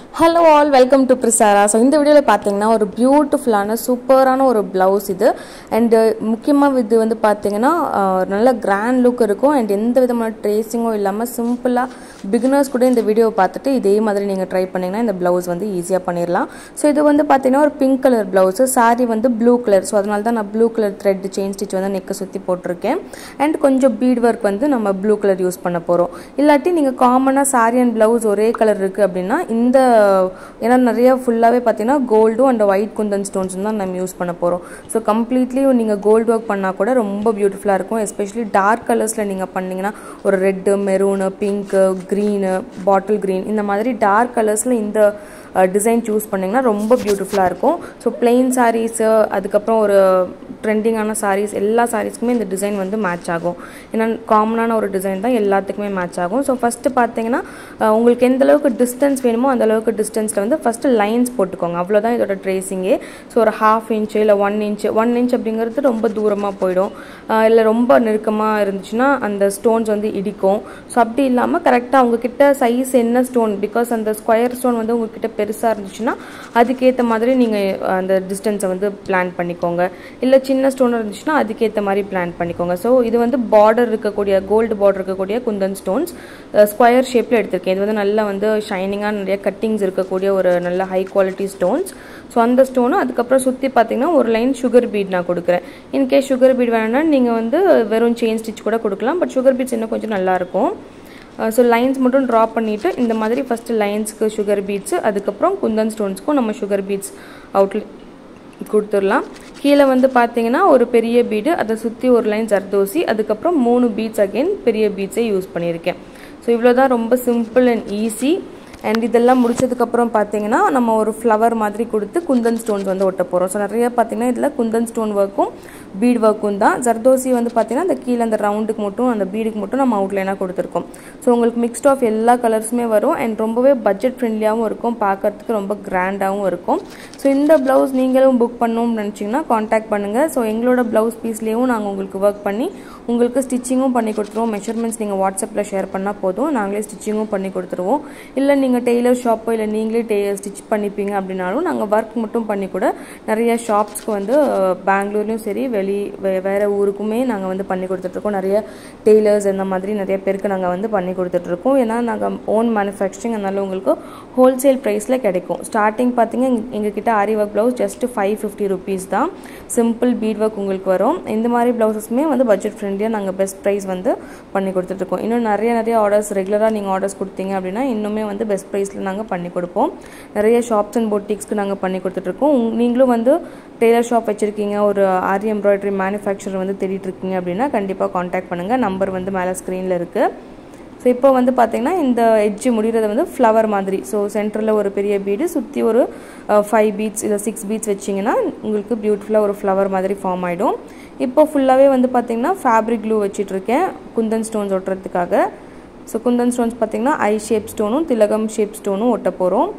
hello all welcome to பிரிசாரா so இந்த வீடியோவில் பார்த்தீங்கன்னா ஒரு பியூட்டிஃபுல்லான சூப்பரான ஒரு ப்ளவுஸ் இது அண்டு முக்கியமாக இது வந்து பார்த்தீங்கன்னா ஆஹ், நல்ல கிராண்ட் லுக் இருக்கும் அண்ட் எந்த விதமான ட்ரேசிங்கும் இல்லாமல் சிம்பிளாக பிகினர்ஸ் கூட இந்த வீடியோவை பார்த்துட்டு இதே மாதிரி நீங்கள் ட்ரை பண்ணிங்கன்னா இந்த ப்ளவுஸ் வந்து ஈஸியாக பண்ணிடலாம் ஸோ இது வந்து பார்த்தீங்கன்னா ஒரு பிங்க் கலர் ப்ளவுஸு சாரி வந்து ப்ளூ கலர் ஸோ அதனால தான் நான் blue colour thread chain stitch வந்து நெக்கை சுற்றி போட்டிருக்கேன் அண்ட் கொஞ்சம் பீட் ஒர்க் வந்து நம்ம ப்ளூ கலர் யூஸ் பண்ண போகிறோம் இல்லாட்டி நீங்கள் காமனாக சாரி அண்ட் ப்ளவுஸ் ஒரே கலர் இருக்குது அப்படின்னா இந்த ஏன்னா நிறைய ஃபுல்லாகவே பார்த்தீங்கன்னா கோல்டும் அண்ட் ஒயிட் குந்தன் ஸ்டோன்ஸ் தான் நம்ம யூஸ் பண்ண போகிறோம் ஸோ கம்ப்ளீட்லி நீங்கள் கோல்டு ஒர்க் பண்ணால் கூட ரொம்ப பியூட்டிஃபுல்லாக இருக்கும் எஸ்பெஷலி டார்க் கலர்ஸில் நீங்கள் பண்ணீங்கன்னா ஒரு red maroon pink green bottle green இந்த மாதிரி டார்க் கலர்ஸில் இந்த டிசைன் சூஸ் பண்ணிங்கன்னா ரொம்ப பியூட்டிஃபுல்லாக இருக்கும் ஸோ பிளெயின் சாரீஸு அதுக்கப்புறம் ஒரு ட்ரெண்டிங்கான சாரீஸ் எல்லா சாரீஸ்க்குமே இந்த டிசைன் வந்து மேட்ச் ஆகும் ஏன்னா காமனான ஒரு டிசைன் தான் எல்லாத்துக்குமே மேட்ச் ஆகும் ஸோ ஃபஸ்ட்டு பார்த்தீங்கன்னா அஹ், உங்களுக்கு எந்த அளவுக்கு டிஸ்டன்ஸ் வேணுமோ அந்த அளவுக்கு டிஸ்டன்ஸில் வந்து ஃபஸ்ட்டு லைன்ஸ் போட்டுக்கோங்க அவ்வளோதான் இதோட ட்ரேசிங்கே ஸோ ஒரு ஹாஃப் இன்ச்சு இல்லை ஒன் இன்ச்சு ஒன் இன்ச் அப்படிங்கிறது ரொம்ப தூரமாக போயிடும் இல்லை ரொம்ப நெருக்கமாக இருந்துச்சுன்னா அந்த ஸ்டோன்ஸ் வந்து இடிக்கும் ஸோ அப்படி இல்லாமல் கரெக்டாக உங்ககிட்ட சைஸ் என்ன ஸ்டோன் பிகாஸ் அந்த ஸ்கொயர் ஸ்டோன் வந்து உங்ககிட்ட பெருசாக இருந்துச்சுன்னா அதுக்கேற்ற மாதிரி நீங்கள் அந்த டிஸ்டன்ஸை வந்து பிளான் பண்ணிக்கோங்க இல்லை சின்ன ஸ்டோன் இருந்துச்சுன்னா அதுக்கேற்ற மாதிரி பிளான் பண்ணிக்கோங்க ஸோ இது வந்து பார்டர் இருக்கக்கூடிய கோல்டு பார்டர் இருக்கக்கூடிய குந்தன் ஸ்டோன்ஸ் ஸ்கொயர் ஷேப்பில் எடுத்திருக்கேன் இது வந்து நல்லா வந்து ஷைனிங்காக நிறைய கட்டிங்ஸ் இருக்கக்கூடிய ஒரு நல்ல ஹை குவாலிட்டி ஸ்டோன்ஸ் ஸோ அந்த ஸ்டோனும் அதுக்கப்புறம் சுற்றி பார்த்தீங்கன்னா ஒரு லைன் சுகர் பீட் நான் கொடுக்குறேன் இன்கேஸ் சுகர் பீட் வேணும்னா நீங்கள் வந்து வெறும் செயின் ஸ்டிச் கூட கொடுக்கலாம் பட் சுகர் பீட்ஸ் இன்னும் கொஞ்சம் நல்லாயிருக்கும் ஸோ லைன்ஸ் மட்டும் ட்ரா பண்ணிவிட்டு இந்த மாதிரி ஃபஸ்ட்டு லைன்ஸ்க்கு சுகர் பீட்ஸு அதுக்கப்புறம் குந்தன் ஸ்டோன்ஸ்க்கும் நம்ம சுகர் பீட்ஸ் அவுட்ல கொடுத்துடலாம் கீழே வந்து பார்த்தீங்கன்னா ஒரு பெரிய பீடு அதை சுற்றி ஒரு லைன் ஜர்தோசி அதுக்கப்புறம் மூணு பீட்ஸ் அகைன் பெரிய பீட்ஸே யூஸ் பண்ணியிருக்கேன் ஸோ இவ்வளோ தான் ரொம்ப சிம்பிள் அண்ட் ஈஸி அண்ட் இதெல்லாம் முடிச்சதுக்கப்புறம் பார்த்தீங்கன்னா நம்ம ஒரு ஃப்ளவர் மாதிரி கொடுத்து குந்தன் ஸ்டோன்ஸ் வந்து ஒட்ட போகிறோம் ஸோ நிறைய பார்த்தீங்கன்னா இதில் குந்தன் ஸ்டோன் ஒர்க்கும் பீட் ஒர்க்கும் தான் ஜர்தோசி வந்து பார்த்தீங்கன்னா அந்த கீழே அந்த ரவுண்டுக்கு மட்டும் அந்த பீடுக்கு மட்டும் நம்ம அவுட்லைனாக கொடுத்துருக்கோம் ஸோ உங்களுக்கு மிக்ஸ்ட் ஆஃப் எல்லா கலர்ஸுமே வரும் அண்ட் ரொம்பவே பட்ஜெட் ஃப்ரெண்ட்லியாகவும் இருக்கும் பார்க்கறதுக்கு ரொம்ப கிராண்டாகவும் இருக்கும் ஸோ இந்த ப்ளவுஸ் நீங்களும் புக் பண்ணணும்னு நினச்சிங்கன்னா காண்டாக்ட் பண்ணுங்கள் ஸோ எங்களோட ப்ளவுஸ் பீஸ்லேயும் நாங்கள் உங்களுக்கு ஒர்க் பண்ணி உங்களுக்கு ஸ்டிச்சிங்கும் பண்ணி கொடுத்துருவோம் மெஷர்மெண்ட்ஸ் நீங்கள் வாட்ஸ்அப்பில் ஷேர் பண்ணால் போதும் நாங்களே ஸ்டிச்சிங்கும் பண்ணி கொடுத்துருவோம் இல்லை நீங்கள் டெய்லர் ஷாப்போ இல்லை நீங்களே டெ ஸ்டிச் பண்ணிப்பீங்க அப்படின்னாலும் நாங்கள் ஒர்க் மட்டும் பண்ணி கூட நிறைய ஷாப்ஸ்க்கு வந்து அஹ், பெங்களூர்லேயும் சரி வெளி வே- வேற ஊருக்குமே நாங்கள் வந்து பண்ணி கொடுத்துட்ருக்கோம் நிறைய டெய்லர்ஸ் இந்த மாதிரி நிறைய பேருக்கு நாங்கள் வந்து பண்ணி கொடுத்துட்ருக்கோம் ஏன்னா நாங்கள் ஓன் மேனுஃபேக்சரிங் அதனால உங்களுக்கு ஹோல்சேல் ப்ரைஸில் கிடைக்கும் ஸ்டார்டிங் பார்த்தீங்க எங்ககிட்ட aari work blouse just five fifty rupees தான் சிம்பிள் பீட் ஒர்க் உங்களுக்கு வரும் இந்த மாதிரி ப்ளவுசஸ்மே வந்து பட்ஜெட் ஃப்ரெண்ட்லியாக நாங்கள் பெஸ்ட் ப்ரைஸ் வந்து பண்ணி கொடுத்துட்ருக்கோம் இன்னும் நிறைய நிறைய ஆர்டர்ஸ் ரெகுலராக நீங்கள் ஆர்டர்ஸ் கொடுத்தீங்க அப்படின்னா இன்னுமே வந்து பெஸ்ட் ப்ரைஸில் நாங்கள் பண்ணி கொடுப்போம் நிறைய ஷாப்ஸ் அண்ட் பொட்டிக்ஸ்க்கு நாங்கள் பண்ணி கொடுத்துட்ருக்கோம் உங்க- நீங்களும் வந்து டெய்லர் ஷாப் வச்சுருக்கீங்க ஒரு ஆரி எம்ப்ராய்டரி மேனுஃபேக்சர் வந்து தேடிட்டு இருக்கீங்க அப்படின்னா கண்டிப்பாக காண்டாக்ட் பண்ணுங்கள் நம்பர் வந்து மேலே ஸ்க்ரீனில் இருக்குது ஸோ இப்போ வந்து பார்த்தீங்கன்னா இந்த எட்ஜு முடிகிறத வந்து ஃப்ளவர் மாதிரி ஸோ சென்டரில் ஒரு பெரிய பீடு சுற்றி ஒரு ஃபைவ் பீட்ஸ் இல்லை சிக்ஸ் பீட்ஸ் வச்சிங்கன்னா உங்களுக்கு பியூட்டிஃபுல்லாக ஒரு ஃப்ளவர் மாதிரி ஃபார்ம் ஆகிடும் இப்போ ஃபுல்லாகவே வந்து பார்த்தீங்கன்னா ஃபேப்ரிக் க்ளூ வச்சிட்ருக்கேன் குந்தன் ஸ்டோன்ஸ் ஒட்டுறதுக்காக ஸோ குந்தன் ஸ்டோன்ஸ் பார்த்தீங்கன்னா ஐ ஷேப் ஸ்டோனும் திலகம் ஷேப் ஸ்டோனும் ஒட்ட போகிறோம்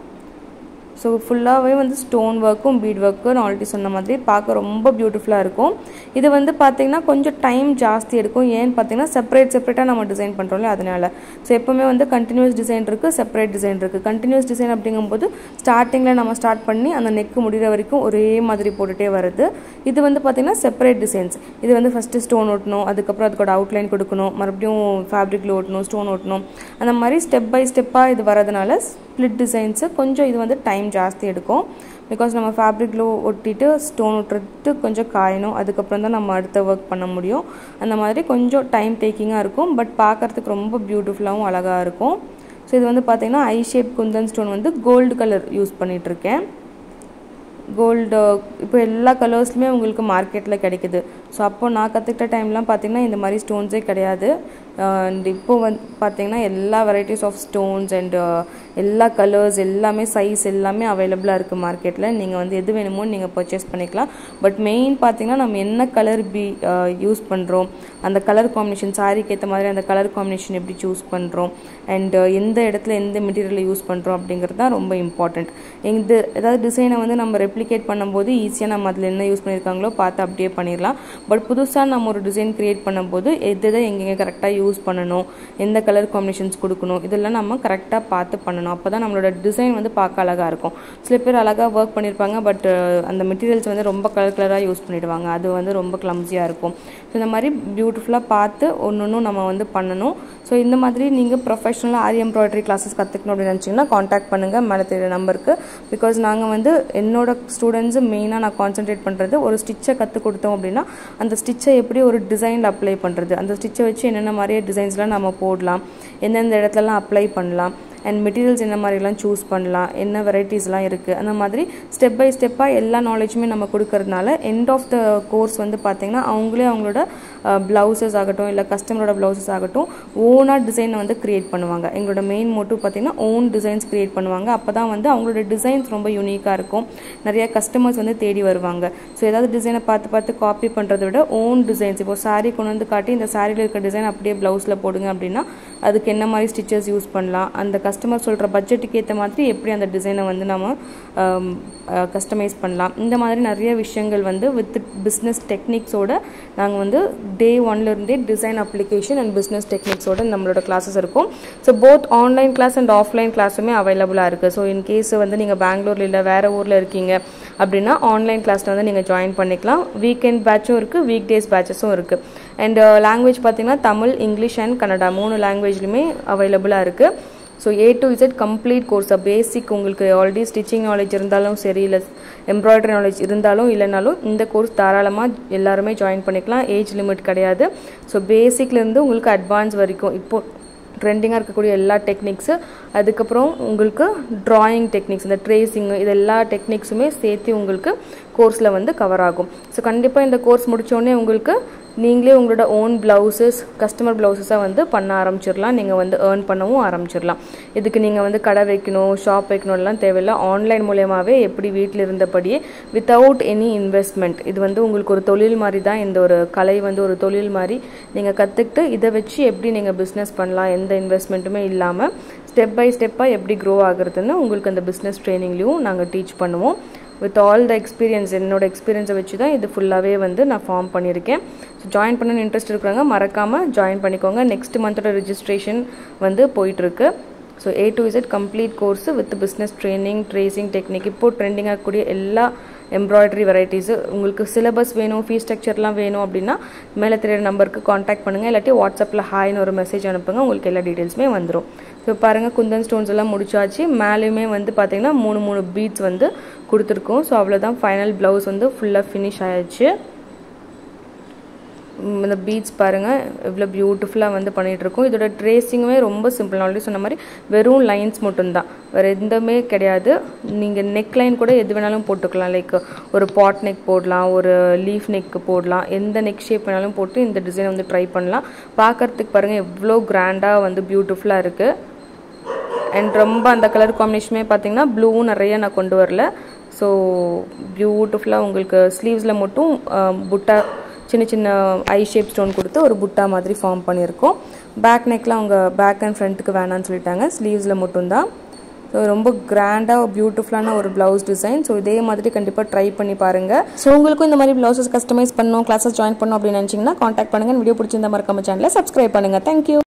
ஸோ ஃபுல்லாகவே வந்து ஸ்டோன் ஒர்க்கும் பீட் ஒர்க்கும் நான் ஆல்ரெடி சொன்ன மாதிரி பார்க்க ரொம்ப பியூட்டிஃபுல்லாக இருக்கும் இது வந்து பார்த்தீங்கன்னா கொஞ்சம் டைம் ஜாஸ்தி எடுக்கும் ஏன்னு பார்த்தீங்கன்னா செப்பரேட் செப்பரேட்டாக நம்ம டிசைன் பண்ணுறோம்ல அதனால ஸோ எப்போவுமே வந்து கண்டினியூஸ் டிசைன் இருக்குது செப்பரேட் டிசைன் இருக்குது கண்டினியூஸ் டிசைன் அப்படிங்கும்போது ஸ்டார்டிங்கில் நம்ம ஸ்டார்ட் பண்ணி அந்த நெக்கு முடிகிற வரைக்கும் ஒரே மாதிரி போட்டுகிட்டே வருது இது வந்து பார்த்தீங்கன்னா செப்பரேட் டிசைன்ஸ் இது வந்து ஃபஸ்ட்டு ஸ்டோன் ஓட்டணும் அதுக்கப்புறம் அதுக்கோட அவுட்லைன் கொடுக்கணும் மறுபடியும் ஃபேப்ரிக்கில் ஓட்டணும் ஸ்டோன் ஓட்டணும் அந்த மாதிரி ஸ்டெப் பை ஸ்டெப்பாக இது வரதுனால ஸ்ப்ளிட் டிசைன்ஸு கொஞ்சம் இது வந்து டைம் ஜாஸ்தி எடுக்கும் பிகாஸ் நம்ம ஃபேப்ரிக்கில் ஒட்டிட்டு ஸ்டோன் ஒட்டுறது கொஞ்சம் காயணும் அதுக்கப்புறம் தான் நம்ம அடுத்த ஒர்க் பண்ண முடியும் அந்த மாதிரி கொஞ்சம் டைம் டேக்கிங்காக இருக்கும் பட் பார்க்கறதுக்கு ரொம்ப பியூட்டிஃபுல்லாகவும் அழகாக இருக்கும் ஸோ இது வந்து பார்த்தீங்கன்னா ஐ ஷேப் குந்தன் ஸ்டோன் வந்து கோல்டு கலர் யூஸ் பண்ணிகிட்ருக்கேன் கோல்டு இப்போ எல்லா கலர்ஸ்லையுமே உங்களுக்கு மார்க்கெட்டில் கிடைக்குது ஸோ அப்போ நான் கற்றுக்கிட்ட டைம்லாம் பார்த்தீங்கன்னா இந்த மாதிரி ஸ்டோன்ஸே கிடையாது அண்ட் இப்போ வந்து பார்த்தீங்கன்னா எல்லா வெரைட்டிஸ் ஆஃப் ஸ்டோன்ஸ் அண்ட் எல்லா கலர்ஸ் எல்லாமே சைஸ் எல்லாமே அவைலபிளாக இருக்குது மார்க்கெட்டில் நீங்கள் வந்து எது வேணுமோ நீங்கள் பர்ச்சேஸ் பண்ணிக்கலாம் பட் மெயின் பார்த்தீங்கன்னா நம்ம என்ன கலர் பி யூஸ் பண்ணுறோம் அந்த கலர் காம்பினேஷன் சாரிக்கு ஏற்ற மாதிரி அந்த கலர் காம்பினேஷன் எப்படி சூஸ் பண்ணுறோம் அண்ட் எந்த இடத்துல எந்த மெட்டீரியலை யூஸ் பண்ணுறோம் அப்படிங்கிறது தான் ரொம்ப இம்பார்ட்டண்ட் இந்த ஏதாவது டிசைனை வந்து நம்ம ரெப்ளிகேட் பண்ணும்போது ஈஸியாக நம்ம அதில் என்ன யூஸ் பண்ணியிருக்காங்களோ பார்த்து அப்படியே பண்ணிடலாம் பட் புதுசாக நம்ம ஒரு டிசைன் க்ரியேட் பண்ணும்போது எது எதை எங்கெங்கே கரெக்டாக யூஸ் யூஸ் பண்ணணும் எந்த கலர் காம்பினேஷன்ஸ் கொடுக்கணும் இதெல்லாம் நம்ம கரெக்டாக பார்த்து பண்ணணும் அப்போ தான் நம்மளோட டிசைன் வந்து பார்க்க அழகாக இருக்கும் சில பேர் அழகாக ஒர்க் பண்ணியிருப்பாங்க பட் அந்த மெட்டீரியல்ஸ் வந்து ரொம்ப கலர் கலராக யூஸ் பண்ணிடுவாங்க அது வந்து ரொம்ப கிளம்ஸியாக இருக்கும் ஸோ இந்த மாதிரி பியூட்டிஃபுல்லாக பார்த்து ஒன்று ஒன்றும் நம்ம வந்து பண்ணணும் ஸோ இந்த மாதிரி நீங்கள் ப்ரொஃபஷனலாக ஆரி எம்ப்ராய்டரி கிளாஸஸ் கற்றுக்கணும் அப்படின்னு நினச்சிங்கன்னா காண்டாக்ட் பண்ணுங்கள் மேலே தெரிய நம்பருக்கு பிகாஸ் நாங்கள் வந்து என்னோட ஸ்டூடெண்ட்ஸு மெயினாக நான் கான்சென்ட்ரேட் பண்ணுறது ஒரு ஸ்டிச்சை கற்றுக் கொடுத்தோம் அப்படின்னா அந்த ஸ்டிச்சை எப்படி ஒரு டிசைனில் அப்ளை பண்ணுறது அந்த ஸ்டிச்சை வச்சு என்னென்ன மாதிரியே டிசைன்ஸ்லாம் நம்ம போடலாம் எந்தெந்த இடத்துலலாம் அப்ளை பண்ணலாம் அண்ட் மெட்டீரியல்ஸ் என்ன மாதிரிலாம் சூஸ் பண்ணலாம் என்ன வெரைட்டிஸ்லாம் இருக்குது அந்த மாதிரி ஸ்டெப் பை ஸ்டெப்பாக எல்லா நாலேஜுமே நம்ம கொடுக்கறதுனால எண்ட் ஆஃப் த கோர்ஸ் வந்து பார்த்திங்கன்னா அவங்களே அவங்களோட ப்ளவுசஸ் ஆகட்டும் இல்லை கஸ்டமரோட ப்ளவுசஸ் ஆகட்டும் ஓனாக டிசைனை வந்து க்ரியேட் பண்ணுவாங்க எங்களோட மெயின் மோட்டிவ் பார்த்திங்கன்னா ஓன் டிசைன்ஸ் க்ரியேட் பண்ணுவாங்க அப்போ தான் வந்து அவங்களோட டிசைன்ஸ் ரொம்ப யூனிக்காக இருக்கும் நிறைய கஸ்டமர்ஸ் வந்து தேடி வருவாங்க ஸோ ஏதாவது டிசைனை பார்த்து பார்த்து காப்பி பண்ணுறத விட ஓன் டிசைன்ஸ் இப்போ சாரீ கொண்டு வந்து காட்டி இந்த சாரியில் இருக்க டிசைன் அப்படியே ப்ளவுஸில் போடுங்க அப்படின்னா அதுக்கு என்ன மாதிரி ஸ்டிச்சஸ் யூஸ் பண்ணலாம் அந்த கஸ்டமர் சொல்கிற பட்ஜெட்டுக்கு ஏற்ற மாதிரி எப்படி அந்த டிசைனை வந்து நம்ம கஸ்டமைஸ் பண்ணலாம் இந்த மாதிரி நிறைய விஷயங்கள் வந்து வித் பிஸ்னஸ் டெக்னிக்ஸோட நாங்கள் வந்து டே ஒன்லேருந்தே டிசைன் அப்ளிகேஷன் அண்ட் பிஸ்னஸ் டெக்னிக்ஸோட நம்மளோட கிளாஸஸ் இருக்கும் so both online class and offline கிளாஸுமே அவைலபிளாக இருக்குது ஸோ இன் கேஸ் வந்து நீங்கள் பெங்களூரில் இல்லை வேறு ஊரில் இருக்கீங்க அப்படின்னா ஆன்லைன் கிளாஸில் வந்து நீங்கள் ஜாயின் பண்ணிக்கலாம் வீக்கெண்ட் பேட்சும் இருக்குது வீக் டேஸ் பேட்சஸும் இருக்குது அண்ட் லாங்குவேஜ் பார்த்தீங்கன்னா தமிழ் இங்கிலீஷ் அண்ட் கன்னடா மூணு லாங்குவேஜ்லையுமே அவைலபிளாக இருக்குது so A to Z complete course basic உங்களுக்கு ஆல்ரெடி ஸ்டிச்சிங் நாலேஜ் இருந்தாலும் சரி இல்லை எம்ப்ராய்டரி நாலேஜ் இருந்தாலும் இல்லைனாலும் இந்த கோர்ஸ் தாராளமாக எல்லாருமே ஜாயின் பண்ணிக்கலாம் ஏஜ் லிமிட் கிடையாது ஸோ பேசிக்லேருந்து உங்களுக்கு அட்வான்ஸ் வரைக்கும் இப்போது ட்ரெண்டிங்காக இருக்கக்கூடிய எல்லா டெக்னிக்ஸு அதுக்கப்புறம் உங்களுக்கு ட்ராயிங் டெக்னிக்ஸ் இந்த ட்ரேசிங்கு இது எல்லா டெக்னிக்ஸுமே சேர்த்து உங்களுக்கு கோர்ஸில் வந்து கவர் ஆகும் ஸோ கண்டிப்பாக இந்த கோர்ஸ் முடித்தோடனே உங்களுக்கு நீங்களே உங்களோட ஓன் ப்ளவுசஸ் கஸ்டமர் ப்ளவுசஸாக வந்து பண்ண ஆரம்பிச்சிடலாம் நீங்கள் வந்து ஏர்ன் பண்ணவும் ஆரம்பிச்சிடலாம் இதுக்கு நீங்கள் வந்து கடை வைக்கணும் ஷாப் வைக்கணும்லாம் தேவையில்லை ஆன்லைன் மூலயமாவே எப்படி வீட்டில் இருந்தபடியே வித்தவுட் எனி இன்வெஸ்ட்மெண்ட் இது வந்து உங்களுக்கு ஒரு தொழில் மாதிரி தான் இந்த ஒரு கலை வந்து ஒரு தொழில் மாதிரி நீங்கள் கற்றுக்கிட்டு இதை வச்சு எப்படி நீங்கள் பிஸ்னஸ் பண்ணலாம் எந்த இன்வெஸ்ட்மெண்ட்டுமே இல்லாமல் ஸ்டெப் பை ஸ்டெப்பாக எப்படி க்ரோ ஆகுறதுன்னு உங்களுக்கு அந்த பிஸ்னஸ் ட்ரைனிங்லேயும் நாங்கள் டீச் பண்ணுவோம் வித் ஆல் த எக்ஸ்பீரியன்ஸ் என்னோட எக்ஸ்பீரியன்ஸை வச்சு தான் இது ஃபுல்லாகவே வந்து நான் ஃபார்ம் பண்ணியிருக்கேன் ஸோ ஜாயின் பண்ணணும்னு இன்ட்ரெஸ்ட் இருக்கிறவங்க மறக்காமல் ஜாயின் பண்ணிக்கோங்க நெக்ஸ்ட் மந்தோட ரிஜிஸ்ட்ரேஷன் வந்து போயிட்டுருக்கு so A to Z complete course with business training tracing technique இப்போது ட்ரெண்டிங் ஆகக்கூடிய எல்லா எம்ப்ராய்டரி வெரைட்டிஸு உங்களுக்கு சிலபஸ் வேணும் ஃபீஸ் ஸ்ட்ரக்சர்லாம் வேணும் அப்படின்னா மேலே தெரியிற நம்பருக்கு காண்டாக்ட் பண்ணுங்கள் இல்லாட்டி வாட்ஸ்அப்பில் ஹாய்னு ஒரு மெசேஜ் அனுப்புங்க உங்களுக்கு எல்லா டீட்டெயில்ஸுமே வந்துடும் ஸோ பாருங்கள் குந்தன் ஸ்டோன்ஸ் எல்லாம் முடிச்சாச்சு மேலேயுமே வந்து பார்த்திங்கன்னா மூணு மூணு பீட்ஸ் வந்து கொடுத்துருக்கோம் ஸோ அவ்வளோதான் ஃபைனல் ப்ளவுஸ் வந்து ஃபுல்லாக ஃபினிஷ் ஆயிடுச்சு இந்த பீட்ஸ் பாருங்கள் இவ்வளோ பியூட்டிஃபுல்லாக வந்து பண்ணிகிட்ருக்கோம் இதோட ட்ரேசிங்குமே ரொம்ப சிம்பிள் ஆல்ரெடி சொன்ன மாதிரி வெறும் லைன்ஸ் மட்டும்தான் வேறு எதுவுமே கிடையாது நீங்கள் நெக் லைன் கூட எது வேணாலும் போட்டுக்கலாம் லைக் ஒரு பாட் நெக் போடலாம் ஒரு லீஃப் நெக் போடலாம் எந்த நெக் ஷேப் வேணாலும் போட்டு இந்த டிசைனை வந்து ட்ரை பண்ணலாம் பார்க்குறதுக்கு பாருங்கள் எவ்வளோ கிராண்டாக வந்து பியூட்டிஃபுல்லாக இருக்குது அண்ட் ரொம்ப அந்த கலர் காம்பினேஷனுமே பார்த்தீங்கன்னா ப்ளூவும் நிறைய நான் கொண்டு வரல ஸோ பியூட்டிஃபுல்லாக உங்களுக்கு ஸ்லீவ்ஸில் மட்டும் புட்டா சின்ன சின்ன ஐ ஷேப் ஸ்டோன் கொடுத்து ஒரு புட்டா மாதிரி ஃபார்ம் பண்ணியிருக்கோம் பேக் நெக்கில் அவங்க பேக் அண்ட் ஃப்ரண்ட்டுக்கு வேணான்னு சொல்லிட்டாங்க ஸ்லீவ்ஸில் மட்டும்தான் ஸோ ரொம்ப கிராண்டாக பியூட்டிஃபுல்லான ஒரு ப்ளவுஸ் டிசைன் ஸோ இதே மாதிரி கண்டிப்பாக ட்ரை பண்ணி பாருங்கள் ஸோ உங்களுக்கும் இந்த மாதிரி ப்ளவுசஸ் கஸ்டமைஸ் பண்ணணும் கிளாஸஸ் ஜாயின் பண்ணணும் அப்படின்னு நினச்சிங்கன்னா காண்டாக்ட் பண்ணுங்கள் வீடியோ பிடிச்சிருந்த மறக்காம சேனலை சப்ஸ்கிரைப் பண்ணுங்கள் தேங்க்யூ